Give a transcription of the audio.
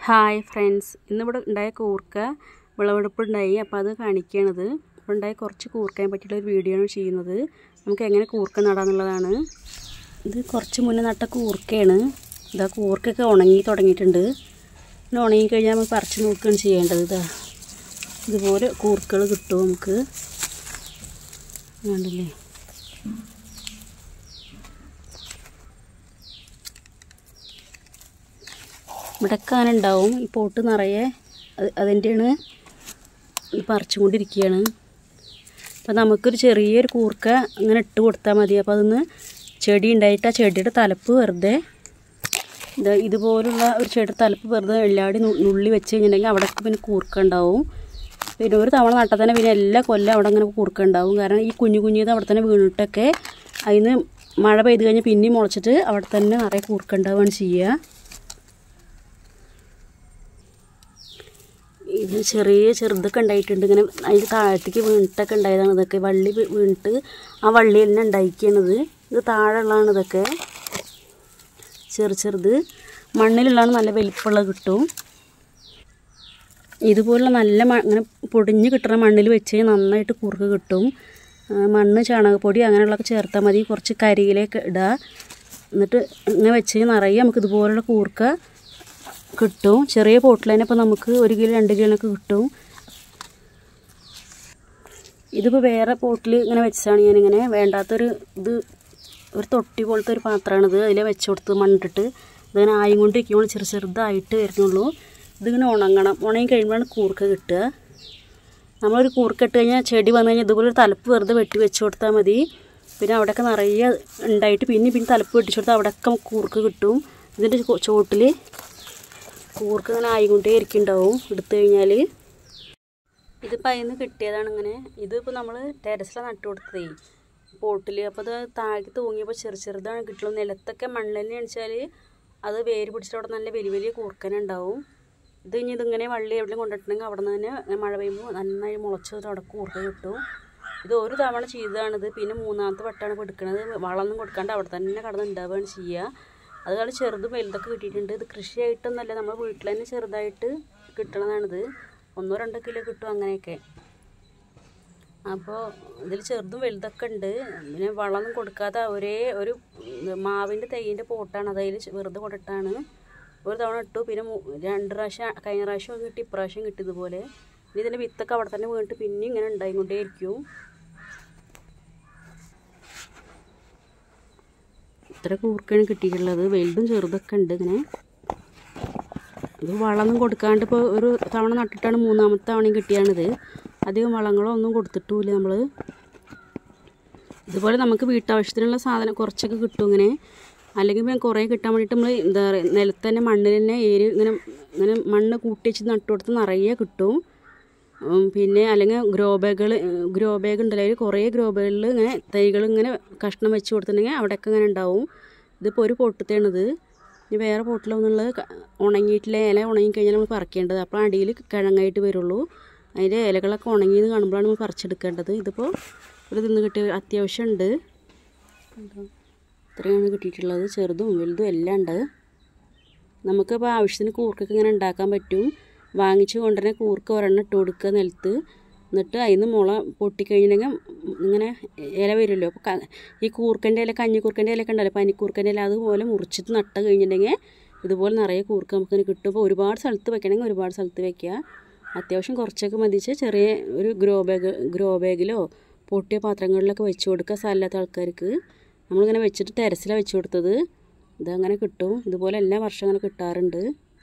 hi friends ഇന്നിവിടെ ഉണ്ടായ കൂർക്ക വിളവെടുപ്പ് ഉണ്ടായി അപ്പോൾ അത് കാണിക്കണത് ഇവിടെ ഉണ്ടായ കുറച്ച് കൂർക്കയെ പറ്റിയുള്ള ഒരു വീഡിയോ ആണ് ചെയ്യുന്നത് നമുക്ക് എങ്ങനെ കൂർക്ക നടാന്നുള്ളതാണ് ഇത് കുറച്ച് മുന്നേ നട്ട കൂർക്കയാണ് ഇതാ കൂർക്കൊക്കെ ഉണങ്ങി തുടങ്ങിയിട്ടുണ്ട് പിന്നെ ഉണങ്ങി കഴിഞ്ഞാൽ നമ്മൾ പറിച്ച് നോക്കുകയാണ് ചെയ്യേണ്ടത് ഇതാ ഇതുപോലെ കൂർക്കകൾ കിട്ടും നമുക്ക് വേണ്ടല്ലേ ഇവിടെയൊക്കെ അങ്ങനെ ഉണ്ടാവും ഈ പോട്ട് നിറയെ അത് അതിൻ്റെയാണ് ഈ പറിച്ചുകൊണ്ടിരിക്കുകയാണ് അപ്പോൾ നമുക്കൊരു ചെറിയൊരു കൂർക്ക അങ്ങനെ ഇട്ട് കൊടുത്താൽ മതി അപ്പോൾ അതൊന്ന് ചെടി ഉണ്ടായിട്ട് ആ ചെടിയുടെ തലപ്പ് വെറുതെ ഇത് ഇതുപോലുള്ള ഒരു ചെടിയുടെ തലപ്പ് വെറുതെ എല്ലാടി നുള്ളി വെച്ച് കഴിഞ്ഞിട്ടുണ്ടെങ്കിൽ അവിടെയൊക്കെ പിന്നെ കൂർക്ക ഉണ്ടാവും പിന്നെ ഒരു തവണ നട്ടാൽ തന്നെ പിന്നെ എല്ലാ കൊല്ലം അവിടെ അങ്ങനെ കൂർക്ക ഉണ്ടാവും കാരണം ഈ കുഞ്ഞു കുഞ്ഞത് അവിടെ തന്നെ വീണിട്ടൊക്കെ അതിന് മഴ പെയ്ത് കഴിഞ്ഞാൽ പിന്നെയും മുളച്ചിട്ട് അവിടെ തന്നെ നിറയെ കൂർക്ക ഉണ്ടാവുകയാണ് ചെയ്യുക ഇത് ചെറിയ ചെറുതൊക്കെ ഉണ്ടായിട്ടുണ്ട് ഇങ്ങനെ അതിൻ്റെ താഴത്തേക്ക് വീണിട്ടൊക്കെ ഉണ്ടായതാണ് ഇതൊക്കെ വള്ളി വീ- വീണിട്ട് ആ വള്ളി തന്നെ ഉണ്ടായിക്കണത് ഇത് താഴെയുള്ളതാണ് ഇതൊക്കെ ചെറു ചെറുത് മണ്ണിലുള്ളതാണ് നല്ല വലിപ്പമുള്ളത് കിട്ടും ഇതുപോലുള്ള നല്ല മ ഇങ്ങനെ പൊടിഞ്ഞ് കിട്ടുന്ന മണ്ണിൽ വെച്ച് കഴിഞ്ഞാൽ നന്നായിട്ട് കൂർക്ക കിട്ടും ആ, മണ്ണ് ചാണകപ്പൊടി അങ്ങനെയുള്ളതൊക്കെ ചേർത്താൽ മതി കുറച്ച് കരിയിലേക്ക് ഇടുക എന്നിട്ട് ഇങ്ങനെ വെച്ച് കഴിഞ്ഞാൽ നിറയെ നമുക്ക് ഇതുപോലുള്ള കൂർക്ക കിട്ടും ചെറിയ പോട്ടിൽ തന്നെ ഇപ്പോൾ നമുക്ക് ഒരു കിലോ രണ്ട് കിലോനൊക്കെ കിട്ടും ഇതിപ്പോൾ വേറെ പോട്ടിൽ ഇങ്ങനെ വെച്ചതാണ് ഞാനിങ്ങനെ വേണ്ടാത്തൊരു ഇത് ഒരു തൊട്ടി പോലത്തെ ഒരു പാത്രമാണിത് അതിൽ വെച്ച് കൊടുത്ത് മണ്ണിട്ടിട്ട് ഇതിങ്ങനെ ആയും കൊണ്ടിരിക്കുമ്പോൾ ചെറു ചെറുതായിട്ട് വരുന്നുള്ളൂ ഇതിങ്ങനെ ഉണങ്ങണം ഉണങ്ങി കഴിയുമ്പോഴാണ് കൂർക്ക കിട്ടുക നമ്മളൊരു കൂർക്ക ഇട്ട് കഴിഞ്ഞാൽ ചെടി വന്നു കഴിഞ്ഞാൽ ഇതുപോലെ ഒരു തലപ്പ് വെറുതെ വെട്ടി വെച്ച് കൊടുത്താൽ മതി പിന്നെ അവിടെയൊക്കെ നിറയെ ഉണ്ടായിട്ട് പിന്നെ പിന്നെ തലപ്പ് വെട്ടിച്ച് കൊടുത്താൽ അവിടെയൊക്കെ നമുക്ക് കൂർക്ക കിട്ടും ഇതിൻ്റെ ചോട്ടിൽ കൂർക്ക് ഇങ്ങനെ ആയിക്കൊണ്ടേ ഇരിക്കുന്നുണ്ടാവും എടുത്തു കഴിഞ്ഞാൽ ഇതിപ്പോൾ അതിൽ നിന്ന് കിട്ടിയതാണ് ഇങ്ങനെ ഇതിപ്പോൾ നമ്മൾ ടെറസിലാണ് നട്ടു കൊടുത്തതേ പോട്ടിൽ അപ്പോൾ അത് താഴേക്ക് തൂങ്ങിയപ്പോൾ ചെറു ചെറുതാണ് കിട്ടുള്ളൂ നിലത്തൊക്കെ മണ്ണെണ്ണ വെച്ചാൽ അത് വേര് പിടിച്ചിട്ട് അവിടെ നല്ല വലിയ വലിയ കൂർക്കന ഉണ്ടാവും ഇത് ഇനി ഇതിങ്ങനെ വള്ളി എവിടെയും കൊണ്ടിട്ടുണ്ടെങ്കിൽ അവിടെ നിന്ന് തന്നെ മഴ പെയ്യുമ്പോൾ നന്നായി മുളച്ചത് അവിടെ കൂർക്ക കിട്ടും ഇത് ഒരു തവണ ചെയ്തതാണിത് പിന്നെ മൂന്നാമത്തെ വട്ടമാണ് ഇപ്പോൾ എടുക്കുന്നത് വളമൊന്നും കൊടുക്കാണ്ട് അവിടെ തന്നെ കടന്ന് ഉണ്ടാവുകയാണ് ചെയ്യുക അതുപോലെ ചെറുതും വലുതൊക്കെ കിട്ടിയിട്ടുണ്ട് ഇത് കൃഷിയായിട്ടൊന്നല്ല നമ്മൾ വീട്ടിൽ തന്നെ ചെറുതായിട്ട് കിട്ടണതാണിത് ഒന്നോ രണ്ടോ കിലോ കിട്ടും അങ്ങനെയൊക്കെ അപ്പോൾ ഇതിൽ ചെറുതും വലുതൊക്കെ ഉണ്ട് പിന്നെ വളമൊന്നും കൊടുക്കാതെ ഒരേ ഒരു മാവിൻ്റെ തൈയിൻ്റെ പോട്ടാണ് അതിൽ വെറുതെ കൊണ്ടിട്ടാണ് ഒരു തവണ ഇട്ടു പിന്നെ മൂ- രണ്ട് പ്രാവശ്യം കഴിഞ്ഞ പ്രാവശ്യം കിട്ടി ഇപ്രാവശ്യം കിട്ടി ഇതുപോലെ ഇനി ഇതിൻ്റെ വിത്തൊക്കെ അവിടെ തന്നെ വീണിട്ട് പിന്നെ ഇങ്ങനെ ഉണ്ടായിക്കൊണ്ടേ ഇരിക്കും ഇത്ര കൂർക്കാണ് കിട്ടിയിട്ടുള്ളത് വലുതും ചെറുതൊക്കെ ഉണ്ട് ഇങ്ങനെ ഇത് വളമൊന്നും കൊടുക്കാണ്ട് ഇപ്പോൾ ഒരു തവണ നട്ടിട്ടാണ് മൂന്നാമത്തെ തവണയും കിട്ടിയാണിത് അധികം വളങ്ങളോ ഒന്നും കൊടുത്തിട്ടുമില്ല നമ്മൾ ഇതുപോലെ നമുക്ക് വീട്ടാവശ്യത്തിനുള്ള സാധനം കുറച്ചൊക്കെ കിട്ടും ഇങ്ങനെ അല്ലെങ്കിൽ പിന്നെ കുറേ കിട്ടാൻ വേണ്ടിയിട്ട് നമ്മൾ എന്താ പറയുക നിലത്ത് തന്നെ മണ്ണിൽ തന്നെ ഏരി ഇങ്ങനെ ഇങ്ങനെ മണ്ണ് കൂട്ടി വെച്ച് നട്ടു കൊടുത്ത് നിറയെ കിട്ടും ഉം, പിന്നെ അല്ലെങ്കിൽ ഗ്രോ ബാഗുകൾ ഗ്രോ ബാഗ് ഉണ്ടല്ലോ അതിൽ കുറേ ഗ്രോ ബാഗുകളിൽ ഇങ്ങനെ തൈകൾ ഇങ്ങനെ കഷ്ണം വെച്ച് കൊടുത്തിട്ടുണ്ടെങ്കിൽ അവിടെയൊക്കെ ഇങ്ങനെ ഉണ്ടാവും ഇതിപ്പോൾ ഒരു പൊട്ടത്തേണിത് ഇനി വേറെ പൊട്ടിലൊന്നുള്ളത് ക- ഉണങ്ങിയിട്ടില്ല ഇല ഉണങ്ങി കഴിഞ്ഞാൽ നമ്മൾ പറിക്കേണ്ടത് അപ്പോൾ അടിയിൽ കിഴങ്ങായിട്ട് വരുള്ളൂ അതിൻ്റെ ഇലകളൊക്കെ ഉണങ്ങിയെന്ന് കാണുമ്പോഴാണ് നമ്മൾ പറിച്ചെടുക്കേണ്ടത് ഇതിപ്പോൾ ഒരു തിന്ന് കിട്ടിയ അത്യാവശ്യം ഉണ്ട് ഇത്രയാണ് കിട്ടിയിട്ടുള്ളത് ചെറുതും വലുതും എല്ലാം ഉണ്ട് നമുക്കിപ്പോൾ ആവശ്യത്തിന് കൂർക്കൊക്കെ ഇങ്ങനെ ഉണ്ടാക്കാൻ പറ്റും വാങ്ങിച്ച് കൊണ്ടുവരുന്ന കൂർക്ക് ഒരെണ്ണം ഇട്ട് കൊടുക്കുക നിലത്ത് എന്നിട്ട് അതിൽ നിന്ന് മുള പൊട്ടിക്കഴിഞ്ഞിട്ടുണ്ടെങ്കിൽ ഇങ്ങനെ ഇല വരുമല്ലോ അപ്പോൾ ക- ഈ കൂർക്കൻ്റെ ഇല കഞ്ഞിക്കൂർക്കൻ്റെ ഇലയൊക്കെ ഉണ്ടല്ലോ പനിക്കൂർക്കൻ്റെ ഇല അതുപോലെ മുറിച്ചിട്ട് നട്ട് കഴിഞ്ഞിട്ടുണ്ടെങ്കിൽ ഇതുപോലെ നിറയെ കൂർക്ക നമുക്കിങ്ങനെ കിട്ടും അപ്പോൾ ഒരുപാട് സ്ഥലത്ത് വെക്കണമെങ്കിൽ ഒരുപാട് സ്ഥലത്ത് വെക്കുക അത്യാവശ്യം കുറച്ചൊക്കെ മതിച്ച് ചെറിയ ഒരു ഗ്രോ ബാഗ് ഗ്രോ ബാഗിലോ പൊട്ടിയ പാത്രങ്ങളിലൊക്കെ വെച്ച് കൊടുക്കുക സ്ഥലമില്ലാത്ത ആൾക്കാർക്ക് നമ്മളിങ്ങനെ വെച്ചിട്ട് ടെറസിലാണ് വെച്ച് കൊടുത്തത് ഇതങ്ങനെ കിട്ടും ഇതുപോലെ എല്ലാ വർഷം അങ്ങനെ കിട്ടാറുണ്ട്